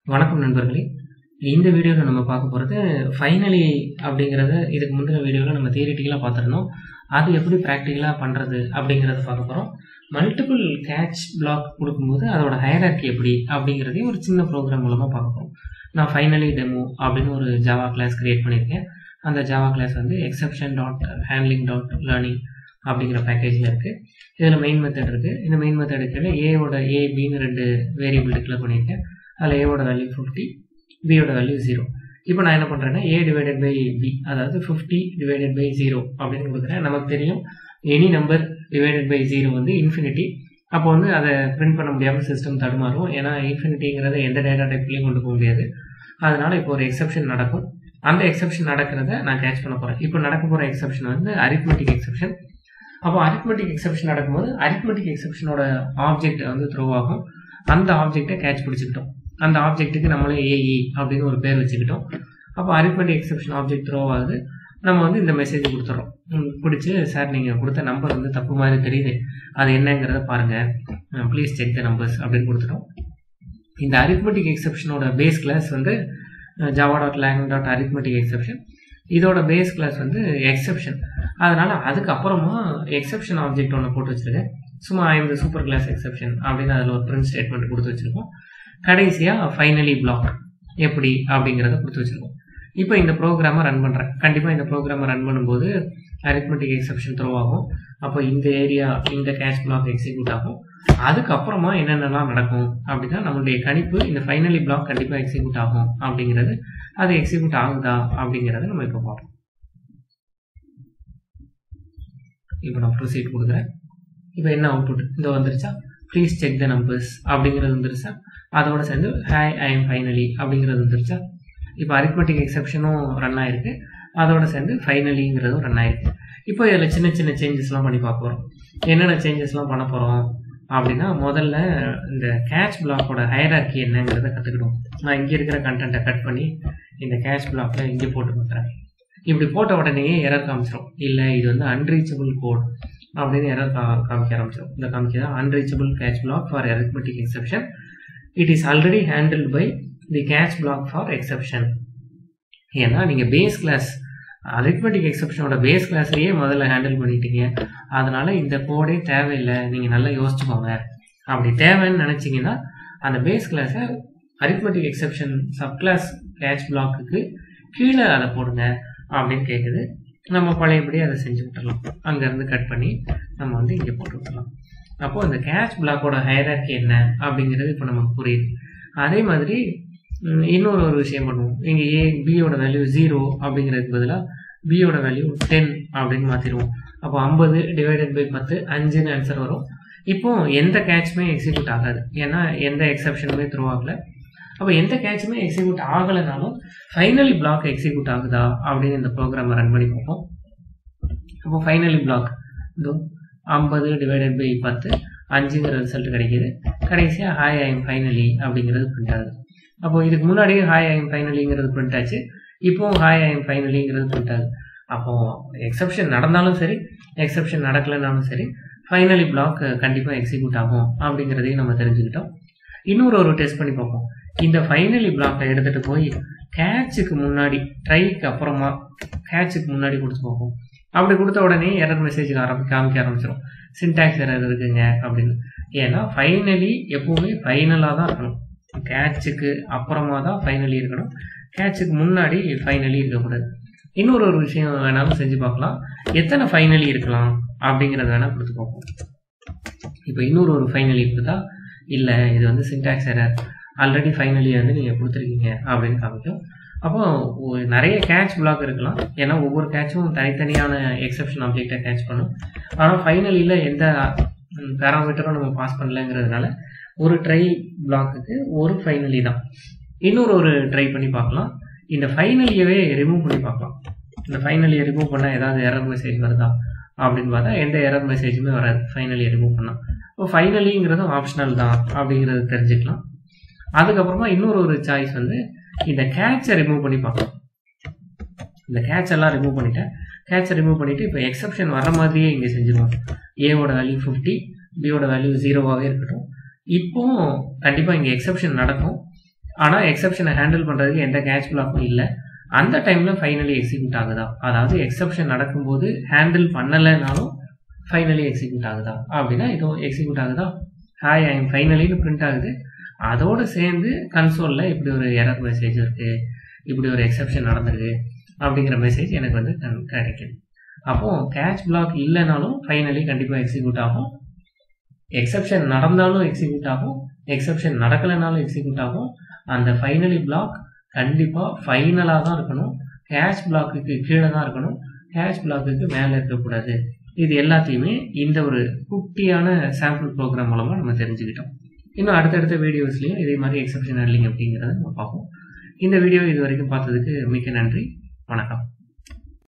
வணக்கம் நண்பர்களே இந்த வீடியோவில் நம்ம பார்க்க போகிறது ஃபைனலி அப்படிங்கிறத இதுக்கு முந்தின வீடியோவில் நம்ம தியரிட்டிக்கலாக பார்த்துருந்தோம் அது எப்படி ப்ராக்டிக்கலாக பண்ணுறது அப்படிங்கிறத பார்க்க போகிறோம் மல்டிபிள் கேட்ச் பிளாக் கொடுக்கும்போது அதோட ஹையரார்கி எப்படி அப்படிங்கிறதையும் ஒரு சின்ன ப்ரோக்ராம் மூலமாக பார்க்க போகிறோம் நான் ஃபைனலி டெமோ அப்படின்னு ஒரு ஜாவா கிளாஸ் க்ரியேட் பண்ணியிருக்கேன் அந்த ஜாவா கிளாஸ் வந்து exception dot handling dot learning அப்படிங்கிற பேக்கேஜில் இருக்குது இதில் மெயின் மெத்தட் இருக்குது இந்த மெயின் மெத்தட் கீழே ஏவோட ஏ பின்னு ரெண்டு வேரியபிள் டிக்ளேர் பண்ணியிருக்கேன் அதில் ஏவோட வேல்யூ ஃபிஃப்டி பியோட வேல்யூ ஜீரோ இப்போ நான் என்ன பண்ணுறேன்னா ஏ டிவைடட் பை பி அதாவது ஃபிஃப்டி டிவைடட் பை ஜீரோ அப்படின்னு கொடுக்குறேன் நமக்கு தெரியும் any number divided by zero வந்து இன்ஃபினிட்டி அப்போ வந்து அதை பிரிண்ட் பண்ண முடியாமல் சிஸ்டம் தடுமாறும் ஏன்னா இன்ஃபினிட்டிங்கிறத எந்த டேட்டா டைப்லையும் கொண்டு போக முடியாது அதனால் இப்போ ஒரு எக்ஸப்ஷன் நடக்கும் அந்த எக்ஸப்ஷன் நடக்கிறத நான் கேட்ச் பண்ண போகிறேன் இப்போ நடக்க போகிற எக்ஸப்ஷன் வந்து அரித்மெட்டிக் எக்ஸப்ஷன் அப்போ அரித்மெட்டிக் எக்ஸப்ஷன் நடக்கும்போது அரித்மெட்டிக் எக்ஸப்ஷனோட ஆப்ஜெக்ட் வந்து த்ரோ ஆகும் அந்த ஆப்ஜெக்டை கேட்ச் பிடிச்சிக்கிட்டோம் அந்த ஆப்ஜெக்ட்டுக்கு நம்மளே ஏஇ அப்படின்னு ஒரு பேர் வச்சுக்கிட்டோம் அப்போ அரித்மெட்டிக் எக்ஸப்ஷன் ஆப்ஜெக்ட் த்ரோ ஆகுது நம்ம வந்து இந்த மெசேஜ் கொடுத்துட்றோம் பிடிச்சி சார் நீங்கள் கொடுத்த நம்பர் வந்து தப்பு மாதிரி தெரியுது அது என்னங்கிறத பாருங்கள் ப்ளீஸ் செக் த நம்பர்ஸ் அப்படின்னு கொடுத்துட்டோம் இந்த அரித்மெட்டிக் எக்ஸப்ஷனோட பேஸ் கிளாஸ் வந்து Java dot lang dot arithmetic exception இதோட பேஸ் கிளாஸ் வந்து எக்ஸப்ஷன் அதனால் அதுக்கப்புறமா எக்ஸப்ஷன் ஆப்ஜெக்ட் ஒன்று போட்டு வச்சுருக்கேன் சும்மா இந்த சூப்பர் கிளாஸ் எக்ஸப்ஷன் அப்படின்னு அதில் ஒரு பிரிண்ட் ஸ்டேட்மெண்ட் கொடுத்து வச்சுருக்கோம் கடைசியாக ஃபைனலி பிளாக் எப்படி அப்படிங்கிறத கொடுத்து வச்சுருக்கோம் இப்போ இந்த ப்ரோக்ராமை ரன் பண்ணுறேன் கண்டிப்பாக இந்த ப்ரோக்ராமை ரன் பண்ணும்போது அரித்மெட்டிக் எக்ஸப்ஷன் த்ரோ ஆகும் அப்போ இந்த ஏரியா இந்த கேஷ் பிளாக் எக்ஸிக்யூட் ஆகும் அதுக்கப்புறமா என்னென்னலாம் நடக்கும் அப்படின்னா நம்மளுடைய கணிப்பு இந்த ஃபைனலி பிளாக் கண்டிப்பாக எக்ஸிக்யூட் ஆகும் அப்படிங்கிறது அது எக்ஸிக்யூட் ஆகுதா அப்படிங்கிறத நம்ம இப்போ பார்ப்போம் இப்போ நான் ப்ரொசீட் கொடுக்குறேன் இப்போ என்ன அவுட்புட் இந்த வந்துருச்சா ப்ளீஸ் செக் த நம்பர்ஸ் அப்படிங்கிறது வந்துருச்சா அதோட சேர்ந்து ஹாய் ஐ எம் ஃபைனலி அப்படிங்கிறது வந்துருச்சா இப்போ அரித்மெட்டிக் எக்ஸப்ஷனும் ரன் ஆயிருக்கு அதோட சேர்ந்து ஃபைனலிங்கிறதும் ரன் ஆயிருக்கு இப்போ இதில் சின்ன சின்ன சேஞ்சஸ்லாம் பண்ணி பார்க்க போகிறோம் என்னென்ன சேஞ்சஸ்லாம் பண்ண போகிறோம் அப்படின்னா முதல்ல இந்த கேட்ச் பிளாக்கோட ஹையரார்கி என்னங்கிறத கற்றுக்கிடுவோம் நான் இங்கே இருக்கிற கண்டென்ட்டை கட் பண்ணி இந்த கேட்ச் பிளாக்கில் இங்கே போட்டு பார்க்குறேன் இப்படி போட்ட உடனே எரர் காமிச்சிடும் இல்லை இது வந்து அன்ரீச்சபிள் கோட் அப்படின்னு எரர் காமிக்க ஆரம்பிச்சிடும் இந்த காமிக்க unreachable catch block for arithmetic exception it is already handle by the catch block for exception ஏன்னா நீங்கள் பேஸ் கிளாஸ் அரித்மெட்டிக் எக்ஸப்ஷனோட பேஸ் கிளாஸ்லேயே முதல்ல ஹேண்டில் பண்ணிட்டீங்க அதனால இந்த கோடே தேவையில்லை நீங்கள் நல்லா யோசிச்சுக்கோங்க அப்படி தேவைன்னு நினச்சிங்கன்னா அந்த பேஸ் கிளாஸை arithmetic exception sub class catch பிளாக்குக்கு கீழே அதை போடுங்க அப்படின்னு கேட்குது நம்ம பழையபடி அதை செஞ்சு விட்டுறலாம் அங்கேருந்து கட் பண்ணி நம்ம வந்து இங்கே போட்டு விட்டுறலாம் அப்போது இந்த கேட்ச் பிளாக்கோட ஹையரார்கி என்ன அப்படிங்கிறது இப்போ நமக்கு புரியுது அதே மாதிரி இன்னொரு ஒரு விஷயம் பண்ணுவோம் இங்கே ஏ பியோட வேல்யூ ஜீரோ அப்படிங்கிறதுக்கு பதிலாக பியோட வேல்யூ டென் அப்படின்னு மாற்றிடுவோம் அப்போ ஐம்பது டிவைடட் பை பத்து அஞ்சுன்னு ஆன்சர் வரும் இப்போ எந்த கேட்சுமே எக்ஸிக்யூட் ஆகாது ஏன்னா எந்த எக்ஸப்ஷனுமே த்ரோ ஆகலை அப்போ எந்த கேட்சுமே எக்ஸிக்யூட் ஆகலைனாலும் ஃபைனலி பிளாக் எக்ஸிக்யூட் ஆகுதா அப்படின்னு இந்த ப்ரோக்ராமை ரன் பண்ணி பார்ப்போம் அப்போ ஃபைனலி பிளாக் இதோ ஐம்பது டிவைடட் பை பத்து அஞ்சுங்கிற ரிசல்ட் கிடைக்கிது கடைசியாக ஹாய் ஐ எம் ஃபைனலி அப்படிங்கிறது பிரிண்ட் ஆகுது அப்போது இதுக்கு முன்னாடியே ஹாய் ஐ எம் ஃபைனலிங்கிறது பிரிண்ட் ஆச்சு இப்போவும் ஹாய் ஐ எம் ஃபைனலிங்கிறது பிரிண்ட் ஆகுது அப்போது எக்ஸப்ஷன் நடந்தாலும் சரி எக்ஸப்ஷன் நடக்கலைனாலும் சரி ஃபைனலி பிளாக் கண்டிப்பாக எக்ஸிக்யூட் ஆகும் அப்படிங்கிறதையும் நம்ம தெரிஞ்சுக்கிட்டோம் இன்னொரு ஒரு டெஸ்ட் பண்ணி பார்ப்போம் இந்த ஃபைனலி பிளாக்கை எடுத்துகிட்டு போய் கேட்சுக்கு முன்னாடி ட்ரைக்கு அப்புறமா கேட்சுக்கு முன்னாடி கொடுத்து பார்ப்போம் அப்படி கொடுத்த உடனே எரர் மெசேஜ் ஆரம்பி காமிக்க ஆரம்பிச்சிடும் சின்டாக்ஸ் எரர் இருக்குங்க அப்படின்னு ஏன்னா ஃபைனலி எப்போவுமே ஃபைனலாக தான் இருக்கணும் கேட்சுக்கு அப்புறமா தான் ஃபைனலி இருக்கணும் கேட்சுக்கு முன்னாடி ஃபைனலி இருக்கக்கூடாது இன்னொரு ஒரு விஷயம் வேணாலும் செஞ்சு பார்க்கலாம் எத்தனை ஃபைனலி இருக்கலாம் அப்படிங்கிறத வேணால் கொடுத்து பார்ப்போம் இப்போ இன்னொரு ஒரு ஃபைனலி கொடுத்தா இல்லை இது வந்து சின்டாக்ஸ் எரர் ஆல்ரெடி ஃபைனலி வந்து நீங்கள் கொடுத்துருக்கீங்க அப்படின்னு காமிக்கும் அப்போ நிறைய கேட்ச் பிளாக் இருக்கலாம் ஏன்னா ஒவ்வொரு கேட்சும் தனித்தனியான எக்ஸப்ஷன் ஆப்ஜெக்டை கேட்ச் பண்ணும் ஆனால் ஃபைனலியில் எந்த பேராமீட்டரும் நம்ம பாஸ் பண்ணலங்கிறதுனால ஒரு ட்ரை பிளாக்குக்கு ஒரு ஃபைனலி தான் இன்னொரு ஒரு ட்ரை பண்ணி பார்க்கலாம் இந்த ஃபைனலியவே ரிமூவ் பண்ணி பார்க்கலாம் இந்த ஃபைனலியை ரிமூவ் பண்ணால் ஏதாவது எரர் மெசேஜ் வருதா அப்படின்னு பார்த்தா எந்த எரர் மெசேஜுமே வராது ஃபைனலியை ரிமூவ் பண்ணால் இப்போ ஃபைனலிங்கிறதும் ஆப்ஷனல் தான் அப்படிங்கிறது தெரிஞ்சுக்கலாம் அதுக்கப்புறமா இன்னொரு ஒரு சாய்ஸ் வந்து இந்த கேட்சை ரிமூவ் பண்ணி பார்க்கலாம் இந்த கேட்ச் எல்லாம் ரிமூவ் பண்ணிட்டேன் கேட்சை ரிமூவ் பண்ணிவிட்டு இப்போ எக்ஸப்ஷன் வர மாதிரியே இங்கே செஞ்சுருவோம் ஏவோட வேல்யூ ஃபிஃப்டி பியோட வேல்யூ ஜீரோவாகவே இருக்கட்டும் இப்போ கண்டிப்பாக இங்கே எக்ஸப்ஷன் நடக்கும் ஆனால் எக்ஸப்ஷனை ஹேண்டில் பண்ணுறதுக்கு எந்த கேட்ச் பிளாக்கும் இல்லை அந்த டைமில் ஃபைனலி எக்ஸிக்யூட் ஆகுதா அதாவது எக்ஸப்ஷன் நடக்கும்போது ஹேண்டில் பண்ணலைனாலும் ஃபைனலி எக்ஸிக்யூட் ஆகுதா அப்படின்னா இதுவும் எக்ஸிக்யூட் ஆகுதா ஹாய் ஐ எம் ஃபைனலின்னு பிரிண்ட் ஆகுது அதோடு சேர்ந்து கன்சோலில் இப்படி ஒரு எரர் மெசேஜ் இருக்குது இப்படி ஒரு எக்ஸப்ஷன் நடந்திருக்கு அப்படிங்கிற மெசேஜ் எனக்கு வந்து கிடைக்குது அப்போது கேட்ச் பிளாக் இல்லைனாலும் ஃபைனலி கண்டிப்பாக எக்ஸிக்யூட் ஆகும் எக்ஸப்ஷன் நடந்தாலும் எக்ஸிக்யூட் ஆகும் எக்ஸப்ஷன் நடக்கலைனாலும் எக்ஸிக்யூட் ஆகும் அந்த ஃபைனலி பிளாக் கண்டிப்பாக ஃபைனலாக தான் இருக்கணும் கேஷ் பிளாக்குக்கு கீழே தான் இருக்கணும் கேஷ் பிளாக்குக்கு மேலே இருக்கக்கூடாது இது எல்லாத்தையுமே இந்த ஒரு குட்டியான சாம்பிள் ப்ரோக்ராம் மூலமாக நம்ம தெரிஞ்சுக்கிட்டோம் இன்னும் அடுத்தடுத்த வீடியோஸ்லையும் இதே மாதிரி எக்ஸப்ஷன் ஹேண்ட்லிங் அப்படிங்கிறத நம்ம பார்ப்போம் இந்த வீடியோ இது வரைக்கும் பார்த்ததுக்கு மிக்க நன்றி வணக்கம்